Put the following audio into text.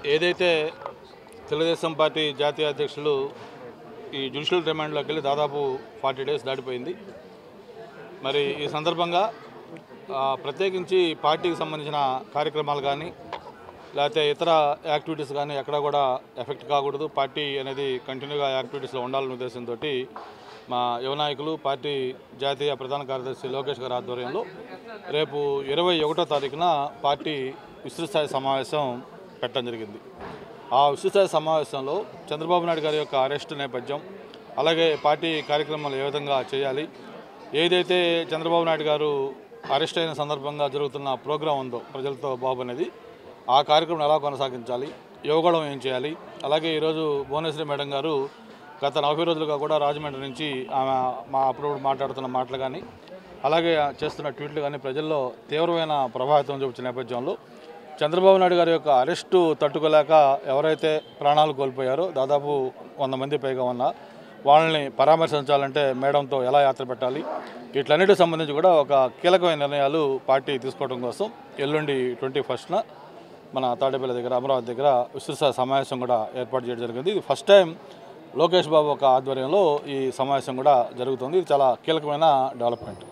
ఏదైతే తెలుగుదేశం పార్టీ జాతీయ అధ్యక్షులు ఈ జ్యుడిషియల్ రిమాండ్లోకి వెళ్ళి దాదాపు ఫార్టీ డేస్ దాటిపోయింది మరి ఈ సందర్భంగా ఆ, ప్రత్యేకించి పార్టీకి సంబంధించిన కార్యక్రమాలు కానీ లేకపోతే ఇతర యాక్టివిటీస్ కానీ ఎక్కడ కూడా ఎఫెక్ట్ కాకూడదు పార్టీ అనేది కంటిన్యూగా యాక్టివిటీస్లో ఉండాలనే ఉద్దేశంతో మా యువ నాయకులు పార్టీ జాతీయ ప్రధాన కార్యదర్శి లోకేష్ గారి ఆధ్వర్యంలో రేపు ఇరవై ఒకటో తారీఖున పార్టీ విస్తృతస్థాయి సమావేశం పెట్టడం జరిగింది ఆ విస్తృతస్థాయి సమావేశంలో చంద్రబాబు నాయుడు గారి యొక్క అరెస్ట్ నేపథ్యం అలాగే పార్టీ కార్యక్రమాలు ఏ విధంగా చేయాలి ఏదైతే చంద్రబాబు నాయుడు గారు అరెస్ట్ అయిన సందర్భంగా జరుగుతున్న ప్రోగ్రాం ఉందో ప్రజలతో బాబు అనేది ఆ కార్యక్రమం ఎలా కొనసాగించాలి యువగళం ఏం చేయాలి అలాగే ఈరోజు భువనేశ్వరి మేడం గారు గత నలభై రోజులుగా కూడా రాజమండ్రి నుంచి ఆమె మా అప్పుడప్పుడు మాట్లాడుతున్న మాటలు కానీ అలాగే చేస్తున్న ట్వీట్లు కానీ ప్రజల్లో తీవ్రమైన ప్రభావితం చూపించిన నేపథ్యంలో చంద్రబాబు నాయుడు గారి యొక్క అరెస్టు తట్టుకోలేక ఎవరైతే ప్రాణాలు కోల్పోయారో దాదాపు వంద మంది పైగా ఉన్న వాళ్ళని పరామర్శించాలంటే మేడంతో ఎలా యాత్ర పెట్టాలి వీటన్నిటికి సంబంధించి కూడా ఒక కీలకమైన నిర్ణయాలు పార్టీ తీసుకోవడం కోసం ఎల్లుండి ట్వంటీ ఫస్ట్న మన తాడేపల్లి దగ్గర అమరావతి దగ్గర విస్తృత సమావేశం కూడా ఏర్పాటు చేయడం జరిగింది ఇది ఫస్ట్ టైం లోకేష్ బాబు ఒక ఆధ్వర్యంలో ఈ సమావేశం కూడా జరుగుతుంది ఇది చాలా కీలకమైన డెవలప్మెంట్